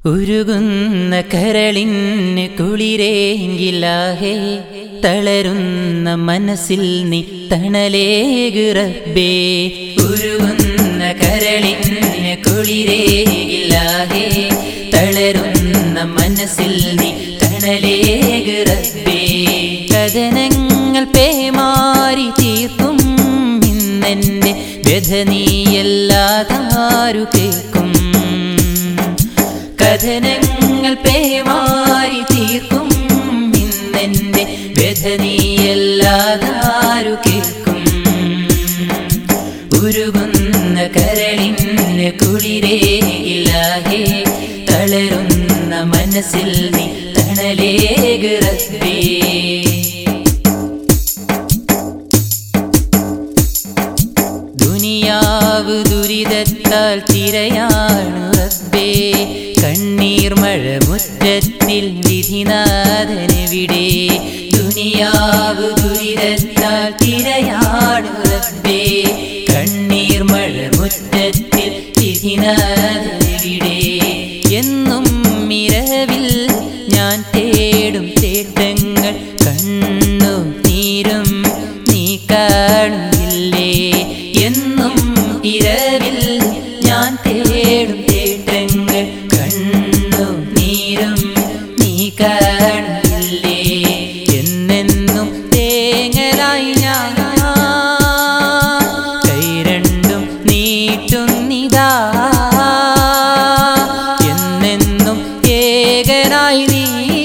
ഉരുകുന്ന കരളിന് കുളിരേങ്കിലാഹേ തളരുന്ന മനസ്സിൽ നീ തണലേകുറബേ ഉരുകുന്ന കരളിന് കുളിരേകില്ലാഹേ തളരുന്ന മനസ്സിൽ നീ തണലേകുറബേ കഥനങ്ങൾ പേമാരി തീർക്കും ഇന്നെന്റെ വ്യഥ നീയല്ലാതാരു കേൾക്കും കഥനങ്ങൾ പേമാരി തീർക്കും ഇന്നെന്റെ വ്യഥ നീയല്ലാതാരു കേൾക്കും ഉരുകുന്ന കരളിന് കുളിരേയില്ലാഹേ തളരുന്ന മനസ്സിൽ നീ തണലേകുറബേ ദുനിയാവ് ദുരിതത്താൽ തിരയാണു റബ്ബേ കണ്ണീർ മഴ മുറ്റത്തിൽ വിധിനാഥനെവിടെ ദുനിയാവ് ദുരിതത്താൽ തിരയാണു റബ്ബേ കണ്ണീർ മഴ മുറ്റത്തിൽ വിധിനാഥനെവിടെ എന്നും ഇരവിൽ ഞാൻ തേടും തേട്ടങ്ങൾ കണ്ണു നീരും നീ കാണുന്നില്ലേ എന്നും ഇരവിൽ ഞാൻ തേടും തേട്ടങ്ങൾ കണ്ണു നീരും നീ കാണുന്നില്ലേ എന്നെന്നും തേങ്ങലായി ഞാൻ കൈ രണ്ടും നീട്ടുന്നിതാ എന്നെന്നും ഏകനായി നീ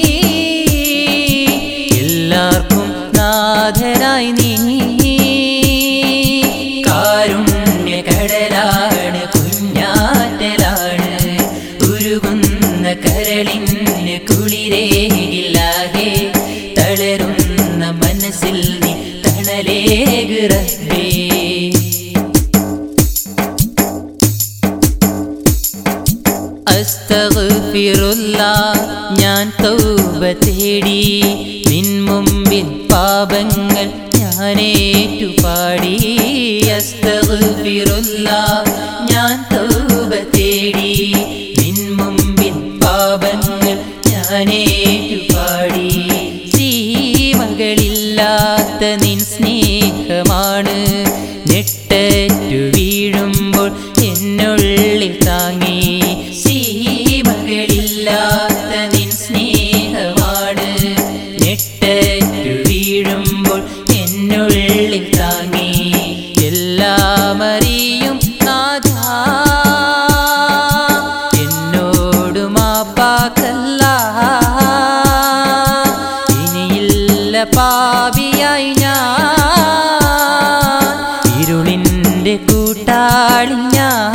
എല്ലാവർക്കും നാഥനായി നീ കാരുണ്യ കടലാണ് കുഞ്ഞാറ്റലാണ് ഉരുകുന്ന കരളിന് കുളിരേകില്ലാകെ തളരുന്ന മനസ്സിൽ നീ തണലേകുറബേ അസ്തഗ്ഫിറുല്ല ഞാൻ തൗബ തേടി നിൻ മുമ്പിൽ പാപങ്ങൾ ഞാനേറ്റു പാടി അസ്തഗ്ഫിറുല്ല ഞാൻ തൗബ തേടി നിൻ മുമ്പിൽ പാപങ്ങൾ ഞാനേറ്റു പാടി സീമകളില്ലാത്ത നിൻ സ്നേഹമാണ് ഞെട്ടറ്റു വീഴുമ്പോൾ എന്നുള്ളിൽ താങ്ങി സീമകളില്ലാത്ത നിൻ സ്നേഹമാണ് ഞെട്ടറ്റു വീഴുമ്പോൾ എന്നുള്ളിൽ താങ്ങി എല്ലാം അറിയും നാഥ എന്നോട് മാപ്പാക്കല്ല ഇനിയില്ല പാപിയായി ഞാൻ ഇരുളിൻ്റെ കൂട്ടാളി ഞാൻ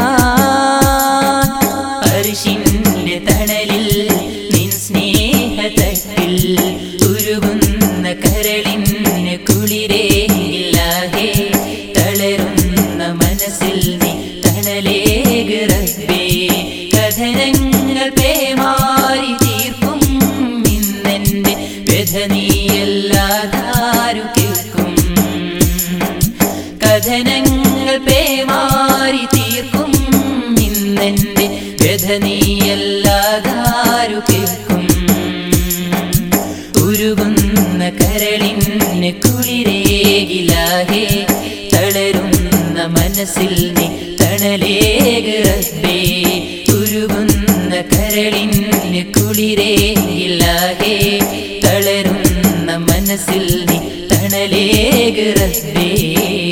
അരിശിൻ്റെ തണലിൽ നിൻ സ്നേഹത്തട്ടിൽ ഉരുകുന്ന കരളിന് കുളിരേയില്ലാതെ തളരുന്ന മനസ്സിൽ നീ തണലേകുറബേ കഥനങ്ങൾ പേമാരി തീർക്കും ഇന്നെന്റെ വ്യഥ നീയല്ലാതാരു കേൾക്കും കഥനങ്ങൾ പേമാരി തീർക്കും ഇന്നെന്റെ വ്യഥ നീയല്ലാതാരു കേൾക്കും ഉരുകുന്ന കരളിന് കുളിരേകിലാകെ തളരുന്ന മനസ്സിൽ നീ തണലേകുറബേ ഉരുകുന്ന കരളിന് കുളിരേകിലാകെ തളരുന്ന മനസ്സിൽ നീ തണലേകുറബേ